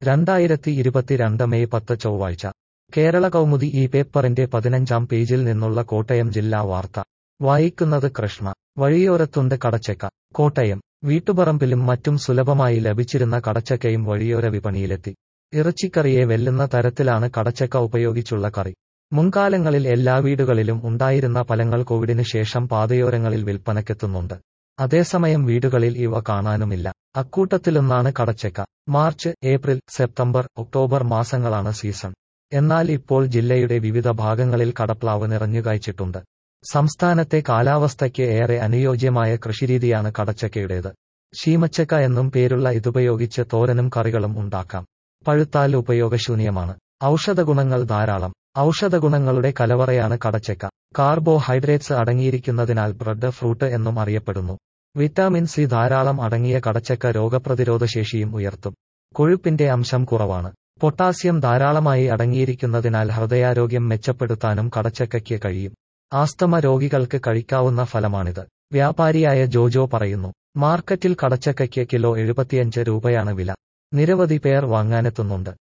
രണ്ടായിരത്തി ഇരുപത്തിരണ്ട് മെയ് പത്ത് ചൊവ്വാഴ്ച കേരള കൗമുദി ഈ പേപ്പറിന്റെ പതിനഞ്ചാം പേജിൽ നിന്നുള്ള കോട്ടയം ജില്ലാ വാർത്ത വായിക്കുന്നത് കൃഷ്ണ വഴിയോരത്തുണ്ട് കടച്ചക്ക കോട്ടയം വീട്ടുപറമ്പിലും മറ്റും സുലഭമായി ലഭിച്ചിരുന്ന കടച്ചക്കയും വഴിയോര വിപണിയിലെത്തി ഇറച്ചിക്കറിയെ വെല്ലുന്ന തരത്തിലാണ് കടച്ചക്ക ഉപയോഗിച്ചുള്ള കറി മുൻകാലങ്ങളിൽ എല്ലാ വീടുകളിലും ഉണ്ടായിരുന്ന ഫലങ്ങൾ കോവിഡിന് ശേഷം പാതയോരങ്ങളിൽ വിൽപ്പനക്കെത്തുന്നുണ്ട് അതേസമയം വീടുകളിൽ ഇവ കാണാനുമില്ല അക്കൂട്ടത്തിലൊന്നാണ് കടച്ചക്ക മാർച്ച് ഏപ്രിൽ സെപ്റ്റംബർ ഒക്ടോബർ മാസങ്ങളാണ് സീസൺ എന്നാൽ ഇപ്പോൾ ജില്ലയുടെ വിവിധ ഭാഗങ്ങളിൽ കടപ്ലാവ് നിറഞ്ഞുകായ്ച്ചിട്ടുണ്ട് സംസ്ഥാനത്തെ കാലാവസ്ഥയ്ക്ക് ഏറെ അനുയോജ്യമായ കൃഷിരീതിയാണ് കടച്ചക്കയുടേത് ശീമച്ചക്ക എന്നും പേരുള്ള ഇതുപയോഗിച്ച് തോരനും കറികളും ഉണ്ടാക്കാം പഴുത്താൽ ഉപയോഗശൂന്യമാണ് ഔഷധഗുണങ്ങൾ ധാരാളം ഔഷധഗുണങ്ങളുടെ കലവറയാണ് കടച്ചക്ക കാർബോഹൈഡ്രേറ്റ്സ് അടങ്ങിയിരിക്കുന്നതിനാൽ ബ്രെഡ് ഫ്രൂട്ട് എന്നും അറിയപ്പെടുന്നു വിറ്റാമിൻ സി ധാരാളം അടങ്ങിയ കടച്ചക്ക രോഗപ്രതിരോധശേഷിയും ഉയർത്തും കൊഴുപ്പിന്റെ അംശം കുറവാണ് പൊട്ടാസ്യം ധാരാളമായി അടങ്ങിയിരിക്കുന്നതിനാൽ ഹൃദയാരോഗ്യം മെച്ചപ്പെടുത്താനും കടച്ചക്കയ്ക്ക് കഴിയും ആസ്തമ രോഗികൾക്ക് കഴിക്കാവുന്ന ഫലമാണിത് വ്യാപാരിയായ ജോജോ പറയുന്നു മാർക്കറ്റിൽ കടച്ചക്കയ്ക്ക് കിലോ എഴുപത്തിയഞ്ച് രൂപയാണ് വില നിരവധി പേർ വാങ്ങാനെത്തുന്നുണ്ട്